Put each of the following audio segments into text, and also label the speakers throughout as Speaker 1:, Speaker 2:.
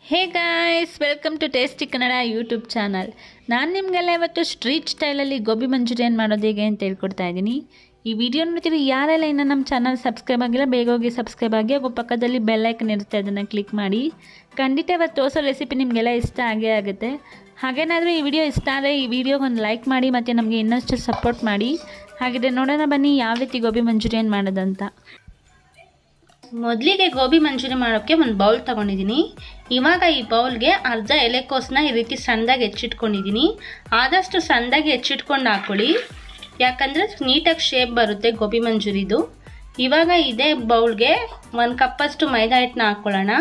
Speaker 1: hey guys welcome to tasty Kannada YouTube channel ನಾನು ನಿಮಗೆಲ್ಲ ಇವತ್ತು ಸ್ಟ್ರೀಟ್ ಸ್ಟೈಲಲ್ಲಿ ಗೋಬಿ ಮಂಚೂರಿಯನ್ ಮಾಡೋದು ಹೇಗೆ ಅಂತ ಹೇಳ್ಕೊಡ್ತಾ ಇದ್ದೀನಿ ಈ ವಿಡಿಯೋ ನೋಡ್ತೀರಿ ಯಾರೆಲ್ಲ ಇನ್ನು ನಮ್ಮ ಚಾನಲ್ ಸಬ್ಸ್ಕ್ರೈಬ್ ಆಗಿಲ್ಲ ಬೇಗ ಹೋಗಿ ಸಬ್ಸ್ಕ್ರೈಬ್ ಆಗಿ ಹಾಗೂ ಪಕ್ಕದಲ್ಲಿ ಬೆಲ್ಲೈಕನ್ ಇರುತ್ತೆ ಅದನ್ನು ಕ್ಲಿಕ್ ಮಾಡಿ ಖಂಡಿತ ಇವತ್ತು ತೋರಿಸೋ ರೆಸಿಪಿ ನಿಮಗೆಲ್ಲ ಇಷ್ಟ ಆಗೇ ಆಗುತ್ತೆ ಹಾಗೇನಾದರೂ ಈ ವಿಡಿಯೋ ಇಷ್ಟ ಆದರೆ ಈ ವಿಡಿಯೋಗೆ ಒಂದು ಲೈಕ್ ಮಾಡಿ ಮತ್ತು ನಮಗೆ ಇನ್ನಷ್ಟು ಸಪೋರ್ಟ್ ಮಾಡಿ ಹಾಗಿದ್ರೆ ನೋಡೋಣ ಬನ್ನಿ ಯಾವ ರೀತಿ ಗೋಬಿ ಮಂಚೂರಿಯನ್ ಮಾಡೋದಂತ
Speaker 2: ಮೊದಲಿಗೆ ಗೋಬಿ ಮಂಚೂರಿ ಮಾಡೋಕ್ಕೆ ಒಂದು ಬೌಲ್ ತಗೊಂಡಿದ್ದೀನಿ ಇವಾಗ ಈ ಬೌಲ್ಗೆ ಅರ್ಧ ಎಲೆಕೋಸನ್ನ ಈ ರೀತಿ ಸಣ್ಣದಾಗಿ ಹೆಚ್ಚಿಟ್ಕೊಂಡಿದ್ದೀನಿ ಆದಷ್ಟು ಸಣ್ಣದಾಗಿ ಹೆಚ್ಚಿಟ್ಕೊಂಡು ಹಾಕ್ಕೊಳ್ಳಿ ಯಾಕಂದರೆ ನೀಟಾಗಿ ಶೇಪ್ ಬರುತ್ತೆ ಗೋಬಿ ಮಂಚೂರಿದು ಇವಾಗ ಇದೇ ಬೌಲ್ಗೆ ಒಂದು ಕಪ್ಪಷ್ಟು ಮೈದಾ ಹಿಟ್ಟನ್ನ ಹಾಕ್ಕೊಳ್ಳೋಣ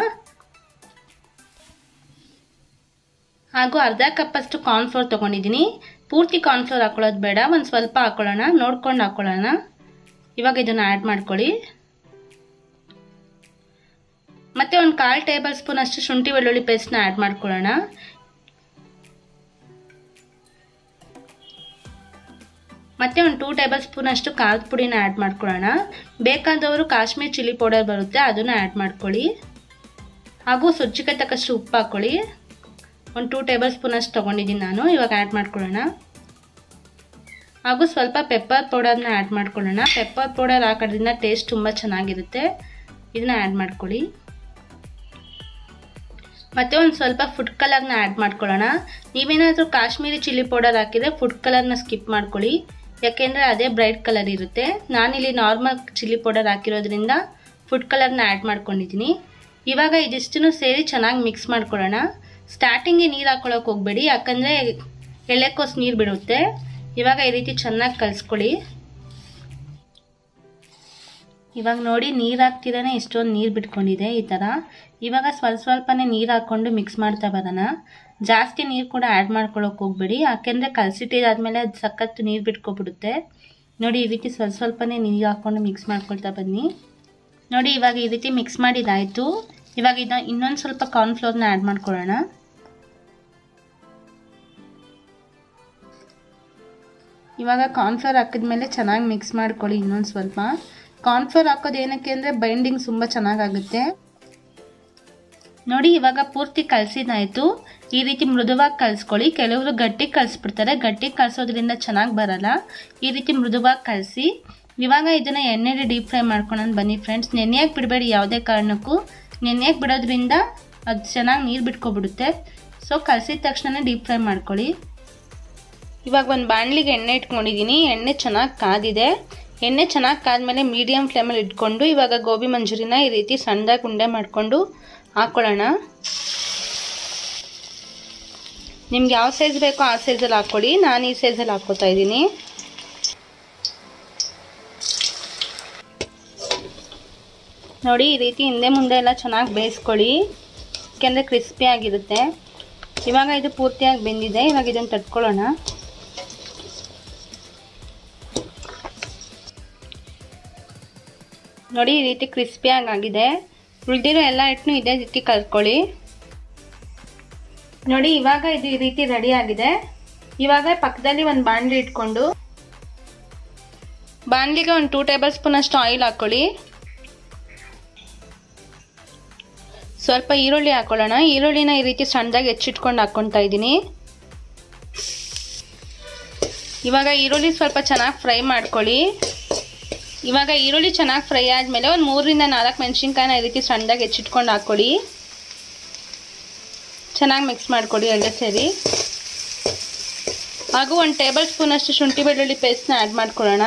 Speaker 2: ಹಾಗೂ ಅರ್ಧ ಕಪ್ಪಷ್ಟು ಕಾರ್ನ್ಫ್ಲೋರ್ ತೊಗೊಂಡಿದ್ದೀನಿ ಪೂರ್ತಿ ಕಾರ್ನ್ಫ್ಲೋರ್ ಹಾಕೊಳ್ಳೋದು ಬೇಡ ಒಂದು ಸ್ವಲ್ಪ ಹಾಕ್ಕೊಳ್ಳೋಣ ನೋಡ್ಕೊಂಡು ಹಾಕ್ಕೊಳ್ಳೋಣ ಇವಾಗ ಇದನ್ನು ಆ್ಯಡ್ ಮಾಡ್ಕೊಳ್ಳಿ ಮತ್ತೆ ಒಂದು ಕಾಲು ಟೇಬಲ್ ಸ್ಪೂನ್ ಅಷ್ಟು ಶುಂಠಿ ಬೆಳ್ಳುಳ್ಳಿ ಪೇಸ್ಟ್ನ ಆ್ಯಡ್ ಮಾಡ್ಕೊಳ್ಳೋಣ ಮತ್ತೆ ಒಂದು ಟೂ ಟೇಬಲ್ ಸ್ಪೂನ್ ಅಷ್ಟು ಖಾರದ ಪುಡಿನ ಆ್ಯಡ್ ಮಾಡ್ಕೊಳ್ಳೋಣ ಬೇಕಾದವರು ಕಾಶ್ಮೀರ್ ಚಿಲ್ಲಿ ಪೌಡರ್ ಬರುತ್ತೆ ಅದನ್ನು ಆ್ಯಡ್ ಮಾಡ್ಕೊಳ್ಳಿ ಹಾಗೂ ಸುಜ್ಜಿಗೆ ತಕ್ಕಷ್ಟು ಉಪ್ಪು ಹಾಕ್ಕೊಳ್ಳಿ ಒಂದು ಟೂ ಟೇಬಲ್ ಸ್ಪೂನ್ ಅಷ್ಟು ತೊಗೊಂಡಿದ್ದೀನಿ ನಾನು ಇವಾಗ ಆ್ಯಡ್ ಮಾಡ್ಕೊಳ್ಳೋಣ ಹಾಗೂ ಸ್ವಲ್ಪ ಪೆಪ್ಪರ್ ಪೌಡರ್ನ ಆ್ಯಡ್ ಮಾಡ್ಕೊಳ್ಳೋಣ ಪೆಪ್ಪರ್ ಪೌಡರ್ ಹಾಕೋದ್ರಿಂದ ಟೇಸ್ಟ್ ತುಂಬ ಚೆನ್ನಾಗಿರುತ್ತೆ ಇದನ್ನ ಆ್ಯಡ್ ಮಾಡ್ಕೊಳ್ಳಿ ಮತ್ತು ಒಂದು ಸ್ವಲ್ಪ ಫುಡ್ ಕಲರ್ನ ಆ್ಯಡ್ ಮಾಡ್ಕೊಳ್ಳೋಣ ನೀವೇನಾದರೂ ಕಾಶ್ಮೀರಿ ಚಿಲ್ಲಿ ಪೌಡರ್ ಹಾಕಿದರೆ ಫುಡ್ ಕಲರ್ನ ಸ್ಕಿಪ್ ಮಾಡ್ಕೊಳ್ಳಿ ಯಾಕೆಂದರೆ ಅದೇ ಬ್ರೈಟ್ ಕಲರ್ ಇರುತ್ತೆ ನಾನಿಲ್ಲಿ ನಾರ್ಮಲ್ ಚಿಲ್ಲಿ ಪೌಡರ್ ಹಾಕಿರೋದ್ರಿಂದ ಫುಡ್ ಕಲರ್ನ ಆ್ಯಡ್ ಮಾಡ್ಕೊಂಡಿದ್ದೀನಿ ಇವಾಗ ಇದಿಷ್ಟನ್ನು ಸೇರಿ ಚೆನ್ನಾಗಿ ಮಿಕ್ಸ್ ಮಾಡ್ಕೊಳ್ಳೋಣ ಸ್ಟಾರ್ಟಿಂಗ್ಗೆ ನೀರು ಹಾಕ್ಕೊಳ್ಳೋಕೆ ಹೋಗಬೇಡಿ ಯಾಕಂದರೆ ಎಲೆಕೋಸು ನೀರು ಬಿಡುತ್ತೆ ಇವಾಗ ಈ ರೀತಿ ಚೆನ್ನಾಗಿ ಕಲಿಸ್ಕೊಳ್ಳಿ ಇವಾಗ ನೋಡಿ ನೀರು ಹಾಕ್ತಿದ್ದಾನೆ ಇಷ್ಟೊಂದು ನೀರು ಬಿಟ್ಕೊಂಡಿದೆ ಈ ಥರ ಇವಾಗ ಸ್ವಲ್ಪ ಸ್ವಲ್ಪನೇ ನೀರು ಹಾಕ್ಕೊಂಡು ಮಿಕ್ಸ್ ಮಾಡ್ತಾ ಬರೋಣ ಜಾಸ್ತಿ ನೀರು ಕೂಡ ಆ್ಯಡ್ ಮಾಡ್ಕೊಳ್ಳೋಕೆ ಹೋಗ್ಬೇಡಿ ಯಾಕೆಂದರೆ ಕಲಸಿಟ್ಟಿದಾದ್ಮೇಲೆ ಅದು ಸಖತ್ತು ನೀರು ಬಿಟ್ಕೊಬಿಡುತ್ತೆ ನೋಡಿ ಈ ರೀತಿ ಸ್ವಲ್ಪ ಸ್ವಲ್ಪನೇ ನೀರು ಹಾಕ್ಕೊಂಡು ಮಿಕ್ಸ್ ಮಾಡ್ಕೊಳ್ತಾ ಬನ್ನಿ ನೋಡಿ ಇವಾಗ ಈ ರೀತಿ ಮಿಕ್ಸ್ ಮಾಡಿದ್ದಾಯಿತು ಇವಾಗ ಇದನ್ನ ಇನ್ನೊಂದು ಸ್ವಲ್ಪ ಕಾರ್ನ್ಫ್ಲೋರ್ನ ಆ್ಯಡ್ ಮಾಡ್ಕೊಳ್ಳೋಣ ಇವಾಗ ಕಾರ್ನ್ಫ್ಲೋರ್ ಹಾಕಿದ್ಮೇಲೆ ಚೆನ್ನಾಗಿ ಮಿಕ್ಸ್ ಮಾಡ್ಕೊಳ್ಳಿ ಇನ್ನೊಂದು ಸ್ವಲ್ಪ ಕಾರ್ನ್ಫ್ಲೋರ್ ಹಾಕೋದು ಏನಕ್ಕೆ ಅಂದರೆ ಬೈಂಡಿಂಗ್ ತುಂಬ ಚೆನ್ನಾಗಾಗುತ್ತೆ ನೋಡಿ ಇವಾಗ ಪೂರ್ತಿ ಕಲಸಿದಾಯಿತು ಈ ರೀತಿ ಮೃದುವಾಗಿ ಕಲಿಸ್ಕೊಳ್ಳಿ ಕೆಲವರು ಗಟ್ಟಿಗೆ ಕಲಿಸ್ಬಿಡ್ತಾರೆ ಗಟ್ಟಿಗೆ ಕಲಿಸೋದ್ರಿಂದ ಚೆನ್ನಾಗಿ ಬರಲ್ಲ ಈ ರೀತಿ ಮೃದುವಾಗಿ ಕಲಸಿ ಇವಾಗ ಇದನ್ನು ಎಣ್ಣೆಲಿ ಡೀಪ್ ಫ್ರೈ ಮಾಡ್ಕೊಂಡು ಬನ್ನಿ ಫ್ರೆಂಡ್ಸ್ ನೆನೆಯಕ್ಕೆ ಬಿಡಬೇಡಿ ಯಾವುದೇ ಕಾರಣಕ್ಕೂ ನೆನೆಯಕ್ಕೆ ಬಿಡೋದ್ರಿಂದ ಅದು ಚೆನ್ನಾಗಿ ನೀರು ಬಿಟ್ಕೊಬಿಡುತ್ತೆ ಸೊ ಕಲಸಿದ ತಕ್ಷಣ ಡೀಪ್ ಫ್ರೈ ಮಾಡ್ಕೊಳ್ಳಿ ಇವಾಗ ಒಂದು ಬಾಣಲಿಗೆ ಎಣ್ಣೆ ಇಟ್ಕೊಂಡಿದ್ದೀನಿ ಎಣ್ಣೆ ಚೆನ್ನಾಗಿ ಕಾದಿದೆ ಎಣ್ಣೆ ಚೆನ್ನಾಗಿ ಕಾದ್ಮೇಲೆ ಮೀಡಿಯಮ್ ಫ್ಲೇಮಲ್ಲಿ ಇಟ್ಕೊಂಡು ಇವಾಗ ಗೋಬಿ ಮಂಚೂರಿನ ಈ ರೀತಿ ಸಣ್ಣದಾಗಿ ಉಂಡೆ ಮಾಡಿಕೊಂಡು ಹಾಕ್ಕೊಳ್ಳೋಣ ನಿಮ್ಗೆ ಯಾವ ಸೈಜ್ ಬೇಕೋ ಆ ಸೈಜಲ್ಲಿ ಹಾಕ್ಕೊಳ್ಳಿ ನಾನು ಈ ಸೈಜಲ್ಲಿ ಹಾಕ್ಕೋತಾ ಇದ್ದೀನಿ ನೋಡಿ ಈ ರೀತಿ ಹಿಂದೆ ಮುಂದೆ ಎಲ್ಲ ಚೆನ್ನಾಗಿ ಬೇಯಿಸ್ಕೊಳ್ಳಿ ಯಾಕೆಂದರೆ ಕ್ರಿಸ್ಪಿ ಆಗಿರುತ್ತೆ ಇವಾಗ ಇದು ಪೂರ್ತಿಯಾಗಿ ಬೆಂದಿದೆ ಇವಾಗ ಇದನ್ನು ತಟ್ಕೊಳ್ಳೋಣ ನೋಡಿ ಈ ರೀತಿ ಕ್ರಿಸ್ಪಿಯಾಗಿ ಆಗಿದೆ ಉಳಿದಿರೋ ಎಲ್ಲ ಹಿಟ್ಟನ್ನು ಇದೇ ರೀತಿ ಕಲ್ತ್ಕೊಳ್ಳಿ ನೋಡಿ ಇವಾಗ ಇದು ಈ ರೀತಿ ರೆಡಿ ಆಗಿದೆ ಇವಾಗ ಪಕ್ಕದಲ್ಲಿ ಒಂದು ಬಾಣಲಿ ಇಟ್ಕೊಂಡು ಬಾಣಲಿಗೆ ಒಂದು ಟೂ ಟೇಬಲ್ ಸ್ಪೂನ್ ಅಷ್ಟು ಆಯಿಲ್ ಹಾಕ್ಕೊಳ್ಳಿ ಸ್ವಲ್ಪ ಈರುಳ್ಳಿ ಹಾಕೊಳ್ಳೋಣ ಈರುಳ್ಳಿನ ಈ ರೀತಿ ಸಣ್ಣದಾಗಿ ಹೆಚ್ಚಿಟ್ಕೊಂಡು ಹಾಕ್ಕೊತಾ ಇದ್ದೀನಿ ಇವಾಗ ಈರುಳ್ಳಿ ಸ್ವಲ್ಪ ಚೆನ್ನಾಗಿ ಫ್ರೈ ಮಾಡ್ಕೊಳ್ಳಿ ಇವಾಗ ಈರುಳ್ಳಿ ಚೆನ್ನಾಗಿ ಫ್ರೈ ಆದಮೇಲೆ ಒಂದು ಮೂರರಿಂದ ನಾಲ್ಕು ಮೆಣಸಿನ್ಕಾಯಿನ ಈ ರೀತಿ ಸಣ್ಣದಾಗಿ ಹೆಚ್ಚಿಟ್ಕೊಂಡು ಹಾಕ್ಕೊಳ್ಳಿ ಚೆನ್ನಾಗಿ ಮಿಕ್ಸ್ ಮಾಡ್ಕೊಳ್ಳಿ ಎರಡೇ ಸೇರಿ ಹಾಗೂ ಒಂದು ಟೇಬಲ್ ಸ್ಪೂನಷ್ಟು ಶುಂಠಿ ಬೆಳ್ಳುಳ್ಳಿ ಪೇಸ್ಟ್ನ ಆ್ಯಡ್ ಮಾಡ್ಕೊಳ್ಳೋಣ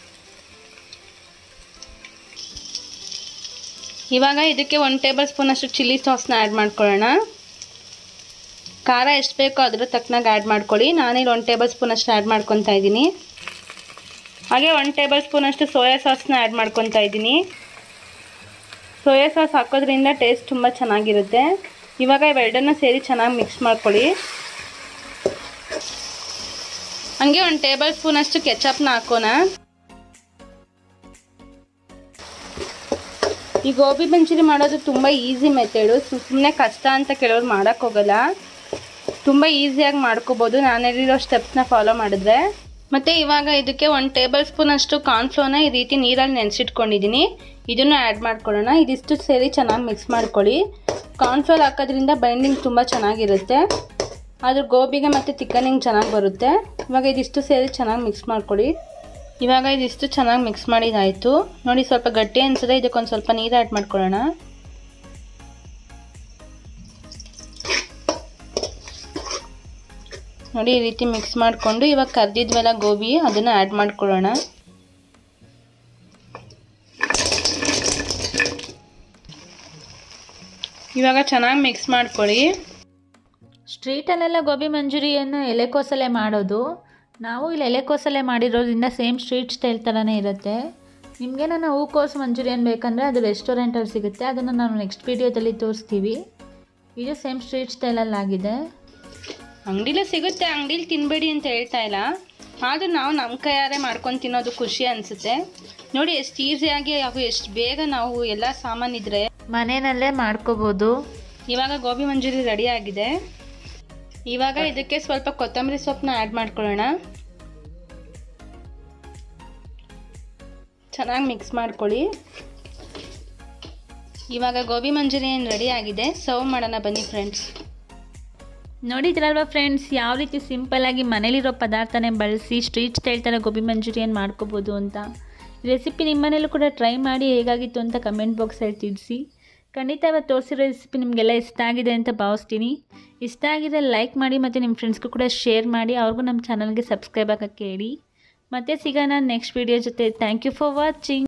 Speaker 2: ಇವಾಗ ಇದಕ್ಕೆ ಒಂದು ಟೇಬಲ್ ಸ್ಪೂನಷ್ಟು ಚಿಲ್ಲಿ ಸಾಸ್ನ ಆ್ಯಡ್ ಮಾಡ್ಕೊಳ್ಳೋಣ ಖಾರ ಎಷ್ಟು ಬೇಕೋ ಅದ್ರ ತಕ್ಕನಾಗ ಆ್ಯಡ್ ಮಾಡ್ಕೊಳ್ಳಿ ನಾನಿಲ್ಲಿ ಒಂದು ಟೇಬಲ್ ಸ್ಪೂನಷ್ಟು ಆ್ಯಡ್ ಮಾಡ್ಕೊತಾ ಇದ್ದೀನಿ ಹಾಗೆ ಒನ್ ಟೇಬಲ್ ಸ್ಪೂನಷ್ಟು ಸೋಯಾ ಸಾಸ್ನ ಆ್ಯಡ್ ಮಾಡ್ಕೊತಾ ಇದ್ದೀನಿ ಸೋಯಾ ಸಾಸ್ ಹಾಕೋದ್ರಿಂದ ಟೇಸ್ಟ್ ತುಂಬ ಚೆನ್ನಾಗಿರುತ್ತೆ ಇವಾಗ ಇವೆರಡನ್ನ ಸೇರಿ ಚೆನ್ನಾಗಿ ಮಿಕ್ಸ್ ಮಾಡ್ಕೊಳ್ಳಿ ಹಾಗೆ ಒಂದು ಟೇಬಲ್ ಸ್ಪೂನಷ್ಟು ಕೆಚಪ್ನ ಹಾಕೋಣ ಈ ಗೋಬಿ ಮಂಚೂರಿ ಮಾಡೋದು ತುಂಬ ಈಸಿ ಮೆಥಡು ಸುಮ್ಮನೆ ಕಷ್ಟ ಅಂತ ಕೆಲವ್ರು ಮಾಡೋಕ್ಕೋಗಲ್ಲ ತುಂಬ ಈಸಿಯಾಗಿ ಮಾಡ್ಕೋಬೋದು ನಾನು ಹೇಳಿರೋ ಸ್ಟೆಪ್ಸ್ನ ಫಾಲೋ ಮಾಡಿದ್ರೆ ಮತ್ತು ಇವಾಗ ಇದಕ್ಕೆ ಒಂದು ಟೇಬಲ್ ಸ್ಪೂನ್ ಅಷ್ಟು ಕಾರ್ನ್ಫ್ಲೋರ್ನ ಈ ರೀತಿ ನೀರಲ್ಲಿ ನೆನೆಸಿಟ್ಕೊಂಡಿದ್ದೀನಿ ಇದನ್ನು ಆ್ಯಡ್ ಮಾಡ್ಕೊಳ್ಳೋಣ ಇದಿಷ್ಟು ಸೇರಿ ಚೆನ್ನಾಗಿ ಮಿಕ್ಸ್ ಮಾಡ್ಕೊಳ್ಳಿ ಕಾರ್ನ್ಫ್ಲೋರ್ ಹಾಕೋದ್ರಿಂದ ಬೈಂಡಿಂಗ್ ತುಂಬ ಚೆನ್ನಾಗಿರುತ್ತೆ ಅದ್ರ ಗೋಬಿಗೆ ಮತ್ತು ತಿಕ್ಕನಿಂಗ್ ಚೆನ್ನಾಗಿ ಬರುತ್ತೆ ಇವಾಗ ಇದಿಷ್ಟು ಸೇರಿ ಚೆನ್ನಾಗಿ ಮಿಕ್ಸ್ ಮಾಡ್ಕೊಳ್ಳಿ ಇವಾಗ ಇದಿಷ್ಟು ಚೆನ್ನಾಗಿ ಮಿಕ್ಸ್ ಮಾಡಿದಾಯಿತು ನೋಡಿ ಸ್ವಲ್ಪ ಗಟ್ಟಿ ಅನಿಸಿದ್ರೆ ಇದಕ್ಕೊಂದು ಸ್ವಲ್ಪ ನೀರು ಆ್ಯಡ್ ಮಾಡ್ಕೊಳ್ಳೋಣ ನೋಡಿ ಈ ರೀತಿ ಮಿಕ್ಸ್ ಮಾಡಿಕೊಂಡು ಇವಾಗ ಕರ್ದಿದ್ವಲ್ಲ ಗೋಬಿ ಅದನ್ನು ಆ್ಯಡ್ ಮಾಡ್ಕೊಳ್ಳೋಣ ಇವಾಗ ಚೆನ್ನಾಗಿ ಮಿಕ್ಸ್ ಮಾಡ್ಕೊಳ್ಳಿ
Speaker 1: ಸ್ಟ್ರೀಟಲ್ಲೆಲ್ಲ ಗೋಬಿ ಮಂಚೂರಿಯನ್ನು ಎಲೆಕೋಸಲೆ ಮಾಡೋದು ನಾವು ಇಲ್ಲಿ ಎಲೆಕೋಸಲೆ ಮಾಡಿರೋದ್ರಿಂದ ಸೇಮ್ ಸ್ಟ್ರೀಟ್ ಸ್ಟೈಲ್ ಥರನೇ ಇರುತ್ತೆ ನಿಮಗೆ ನಾನು ಹೂಕೋಸು ಮಂಚೂರಿಯನ್ ಬೇಕಂದರೆ ಅದು ರೆಸ್ಟೋರೆಂಟಲ್ಲಿ ಸಿಗುತ್ತೆ ಅದನ್ನು ನಾವು ನೆಕ್ಸ್ಟ್ ವೀಡಿಯೋದಲ್ಲಿ ತೋರಿಸ್ತೀವಿ ಇದು ಸೇಮ್ ಸ್ಟ್ರೀಟ್ ಸ್ಟೈಲಲ್ಲಿ ಆಗಿದೆ
Speaker 2: ಅಂಗಡಿಲೇ ಸಿಗುತ್ತೆ ಅಂಗಡಿಲಿ ತಿನ್ಬೇಡಿ ಅಂತ ಹೇಳ್ತಾ ಇಲ್ಲ ಆದರೂ ನಾವು ನಮ್ಮ ಕೈಯಾರೆ ಮಾಡ್ಕೊಂಡು ತಿನ್ನೋದು ಖುಷಿ ಅನಿಸುತ್ತೆ ನೋಡಿ ಎಷ್ಟು ಈಸಿಯಾಗಿ ಅವು ಎಷ್ಟು ಬೇಗ ನಾವು ಎಲ್ಲ ಸಾಮಾನಿದ್ರೆ
Speaker 1: ಮನೆಯಲ್ಲೇ ಮಾಡ್ಕೋಬೋದು
Speaker 2: ಇವಾಗ ಗೋಬಿ ಮಂಚೂರಿ ರೆಡಿ ಆಗಿದೆ ಇವಾಗ ಇದಕ್ಕೆ ಸ್ವಲ್ಪ ಕೊತ್ತಂಬರಿ ಸೊಪ್ಪನ್ನ ಆ್ಯಡ್ ಮಾಡ್ಕೊಳ್ಳೋಣ ಚೆನ್ನಾಗಿ ಮಿಕ್ಸ್ ಮಾಡ್ಕೊಳ್ಳಿ ಇವಾಗ ಗೋಬಿ ಮಂಚೂರಿಯನ್ ರೆಡಿ ಆಗಿದೆ ಸರ್ವ್ ಮಾಡೋಣ ಬನ್ನಿ ಫ್ರೆಂಡ್ಸ್
Speaker 1: ನೋಡಿದ್ರಲ್ವ ಫ್ರೆಂಡ್ಸ್ ಯಾವ ರೀತಿ ಸಿಂಪಲ್ಲಾಗಿ ಮನೇಲಿರೋ ಪದಾರ್ಥನೇ ಬಳಸಿ ಸ್ಟ್ರೀಟ್ ಸ್ಟೈಲ್ ಥರ ಗೋಬಿ ಮಂಚೂರಿಯನ್ ಮಾಡ್ಕೋಬೋದು ಅಂತ ರೆಸಿಪಿ ನಿಮ್ಮನೇಲೂ ಕೂಡ ಟ್ರೈ ಮಾಡಿ ಹೇಗಾಗಿತ್ತು ಅಂತ ಕಮೆಂಟ್ ಬಾಕ್ಸಲ್ಲಿ ತಿಳಿಸಿ ಖಂಡಿತ ಇವತ್ತು ತೋರಿಸಿರೋ ರೆಸಿಪಿ ನಿಮಗೆಲ್ಲ ಇಷ್ಟ ಆಗಿದೆ ಅಂತ ಭಾವಿಸ್ತೀನಿ ಇಷ್ಟ ಆಗಿದ್ರೆ ಲೈಕ್ ಮಾಡಿ ಮತ್ತು ನಿಮ್ಮ ಫ್ರೆಂಡ್ಸ್ಗೂ ಕೂಡ ಶೇರ್ ಮಾಡಿ ಅವ್ರಿಗೂ ನಮ್ಮ ಚಾನಲ್ಗೆ ಸಬ್ಸ್ಕ್ರೈಬ್ ಆಗೋಕ್ಕೆ ಹೇಳಿ ಮತ್ತೆ ಸಿಗೋಣ ನೆಕ್ಸ್ಟ್ ವೀಡಿಯೋ ಜೊತೆ ಥ್ಯಾಂಕ್ ಯು ಫಾರ್ ವಾಚಿಂಗ್